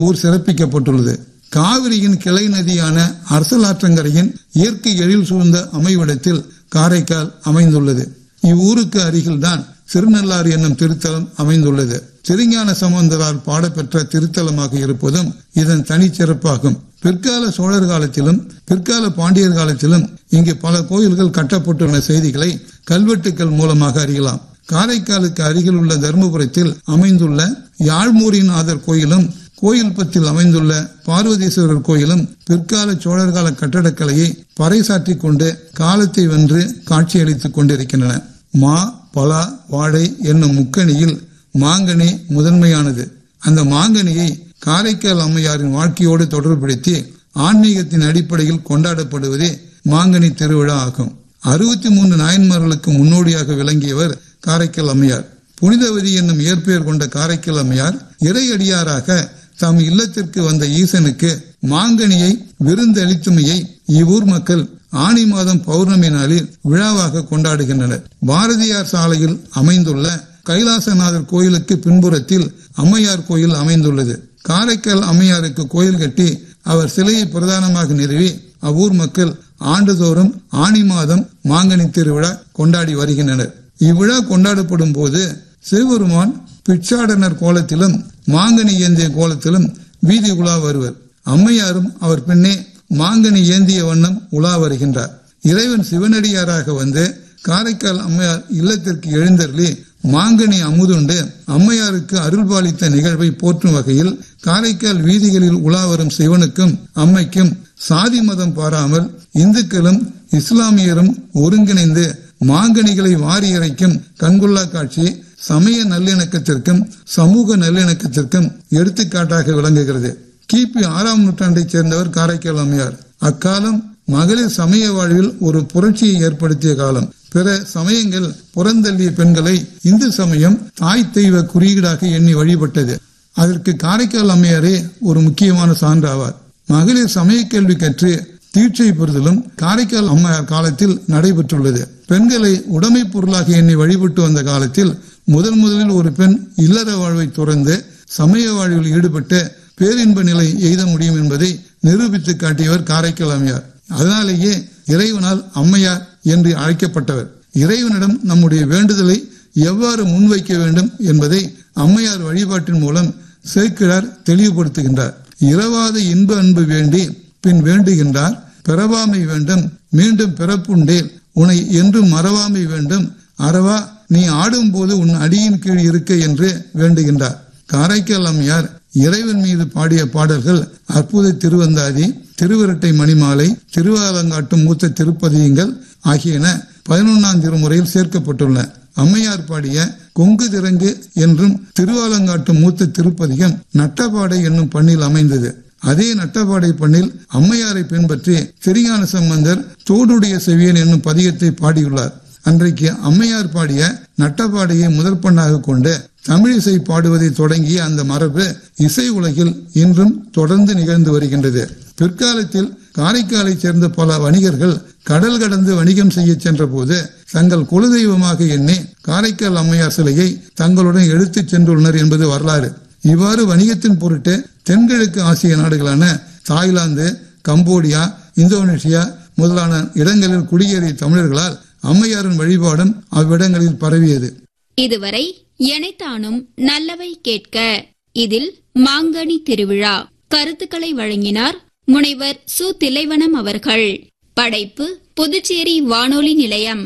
ஊர் சிறப்பிக்கப்பட்டுள்ளது காவிரியின் கிளை நதியான அரசலாற்றங்கரையின் இயற்கை எழில் சூழ்ந்த அமைவிடத்தில் காரைக்கால் அமைந்துள்ளது இவ்வூருக்கு அருகில்தான் திருநள்ளாறு என்னும் திருத்தலம் அமைந்துள்ளது திருஞான சம்பந்தரால் பாடப்பெற்ற திருத்தலமாக இருப்பதும் இதன் தனிச்சிறப்பாகும் பிற்கால சோழர் காலத்திலும் பிற்கால பாண்டியர் காலத்திலும் இங்கு பல கோயில்கள் கட்டப்பட்டுள்ள செய்திகளை கல்வெட்டுக்கள் மூலமாக அறியலாம் காரைக்காலுக்கு அருகில் உள்ள தருமபுரத்தில் அமைந்துள்ள யாழ்மூரிநாதர் கோயிலும் கோயில்பத்தில் அமைந்துள்ள பார்வதீஸ்வரர் கோயிலும் பிற்கால சோழர்கால கட்டடக்கலையை பறைசாற்றிக் கொண்டு காலத்தை வென்று காட்சியளித்துக் கொண்டிருக்கின்றன மா பலா வாழை என்னும் முக்கணியில் மாங்கனி முதன்மையானது அந்த மாங்கனியை காரைக்கால் அம்மையாரின் வாழ்க்கையோடு தொடர்புபடுத்தி ஆன்மீகத்தின் அடிப்படையில் கொண்டாடப்படுவதே மாங்கனி திருவிழா ஆகும் அறுபத்தி மூன்று நாயன்மார்களுக்கு முன்னோடியாக விளங்கியவர் காரைக்கால் அம்மையார் புனிதவதி என்னும் இயற்பெயர் கொண்ட காரைக்கால் அம்மையார் இறையடியாராக தம் இல்லத்திற்கு வந்த ஈசனுக்கு மாங்கனியை விருந்தளித்துமையை இவ்வூர் மக்கள் ஆணி மாதம் பௌர்ணமி நாளில் விழாவாக கொண்டாடுகின்றனர் பாரதியார் சாலையில் அமைந்துள்ள கைலாசநாதர் கோயிலுக்கு பின்புறத்தில் அம்மையார் கோயில் அமைந்துள்ளது காரைக்கால் அம்மையாருக்கு கோயில் கட்டி அவர் சிலையை பிரதானமாக நிறுவி அவ்வூர் மக்கள் ஆண்டுதோறும் ஆணி மாதம் மாங்கனி திருவிழா கொண்டாடி வருகின்றனர் இவ்விழா கொண்டாடப்படும் போது சிவபெருமான் பிச்சாடனர் கோலத்திலும் மாங்கனி ஏந்திய கோலத்திலும் வீதி உலா வருவர் அம்மையாரும் அவர் பின்னே மாங்கனி ஏந்திய வண்ணம் உலா வருகின்றார் இறைவன் சிவனடியாராக வந்து காரைக்கால் அம்மையார் இல்லத்திற்கு எழுந்தருளி மாங்கனி அமுதுண்டு அம்மையாருக்கு அருள்பாலித்த நிகழ்வை போற்றும் வகையில் காரைக்கால் வீதிகளில் உலா வரும் சிவனுக்கும் அம்மைக்கும் சாதி மதம் பாராமல் இந்துக்களும் இஸ்லாமியரும் ஒருங்கிணைந்து மாங்கனிகளை வாரி இறைக்கும் கண்கொள்ளா காட்சி சமய நல்லிணக்கத்திற்கும் சமூக நல்லிணக்கத்திற்கும் எடுத்துக்காட்டாக விளங்குகிறது கிபி ஆறாம் நூற்றாண்டைச் சேர்ந்தவர் காரைக்கால் அம்மையார் அக்காலம் மகளிர் சமய வாழ்வில் ஒரு புரட்சியை ஏற்படுத்திய காலம் பிற சமயங்கள் புறந்தள்ளிய பெண்களை இந்து சமயம் தாய் தெய்வ குறியீடாக எண்ணி வழிபட்டது அதற்கு காரைக்கால் அம்மையாரே ஒரு முக்கியமான சான்றாவார் மகளிர் சமய கேள்வி கற்று தீட்சை பெறுதலும் காரைக்கால் அம்மையார் காலத்தில் நடைபெற்றுள்ளது பெண்களை உடைமை பொருளாக எண்ணி வழிபட்டு வந்த காலத்தில் முதன் முதலில் ஒரு பெண் இல்லற வாழ்வை துறந்து சமய வாழ்வில் ஈடுபட்டு பேரின்ப நிலை எய்த முடியும் என்பதை நிரூபித்து காட்டியவர் காரைக்கால் அம்மையார் அதனாலேயே இறைவனால் அம்மையார் என்று அழைக்கப்பட்டவர் இறைவனிடம் நம்முடைய வேண்டுதலை எவ்வாறு முன்வைக்க வேண்டும் என்பதை அம்மையார் வழிபாட்டின் மூலம் சேர்க்கிறார் தெளிவுபடுத்துகின்றார் இரவாத இன்ப அன்பு வேண்டி பின் வேண்டுகின்றார் பிறவாமை வேண்டும் மீண்டும் பிறப்புண்டேல் உன்னை என்றும் மறவாமை வேண்டும் அறவா நீ ஆடும்போது உன் அடியின் கீழ் இருக்க என்று வேண்டுகின்றார் காரைக்கால் அம்மையார் இறைவன் மீது பாடிய பாடல்கள் அற்புத திருவந்தாதி திருவிரட்டை மணிமாலை திருவாலங்காட்டும் மூத்த திருப்பதியங்கள் ஆகியன பதினொன்னாம் திருமுறையில் சேர்க்கப்பட்டுள்ளன அம்மையார் பாடிய கொங்கு திறங்கு என்றும் திருவாலங்காட்டும் மூத்த திருப்பதிகம் நட்டபாடை என்னும் பண்ணில் அமைந்தது அதே நட்டபாடை பண்ணில் அம்மையாரை பின்பற்றி திருஞான சம்பந்தர் தோடுடைய செவியன் என்னும் பதிகத்தை பாடியுள்ளார் அன்றைக்கு அம்மையார் பாடிய நட்டப்பாடையை முதற் பண்ணாக கொண்டு தமிழிசை பாடுவதை தொடங்கிய அந்த மரபு இசை உலகில் இன்றும் தொடர்ந்து நிகழ்ந்து வருகின்றது பிற்காலத்தில் காரைக்காலை சேர்ந்த பல வணிகர்கள் கடல் கடந்து வணிகம் செய்ய சென்ற போது தங்கள் குலதெய்வமாக எண்ணி காரைக்கால் அம்மையார் சிலையை தங்களுடன் எடுத்துச் சென்றுள்ளனர் என்பது வரலாறு இவ்வாறு வணிகத்தின் பொருட்டு தென்கிழக்கு ஆசிய நாடுகளான தாய்லாந்து கம்போடியா இந்தோனேஷியா முதலான இடங்களில் குடியேறிய தமிழர்களால் அம்மையாரின் வழிபாடும் அவ்விடங்களில் பரவியது இதுவரை எனைத்தானும் நல்லவை கேட்க இதில் மாங்கனி திருவிழா கருத்துக்களை வழங்கினார் முனைவர் சு திலைவனம் அவர்கள் படைப்பு புதுச்சேரி வானொலி நிலையம்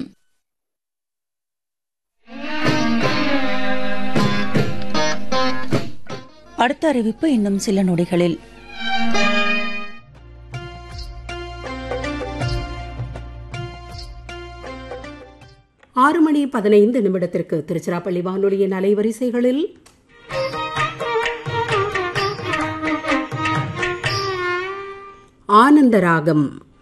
அடுத்த அறிவிப்பு இன்னும் சில நொடிகளில் ஆறு மணி பதினைந்து நிமிடத்திற்கு திருச்சிராப்பள்ளி வானொலியின் அலைவரிசைகளில் ஆனந்த ராகம்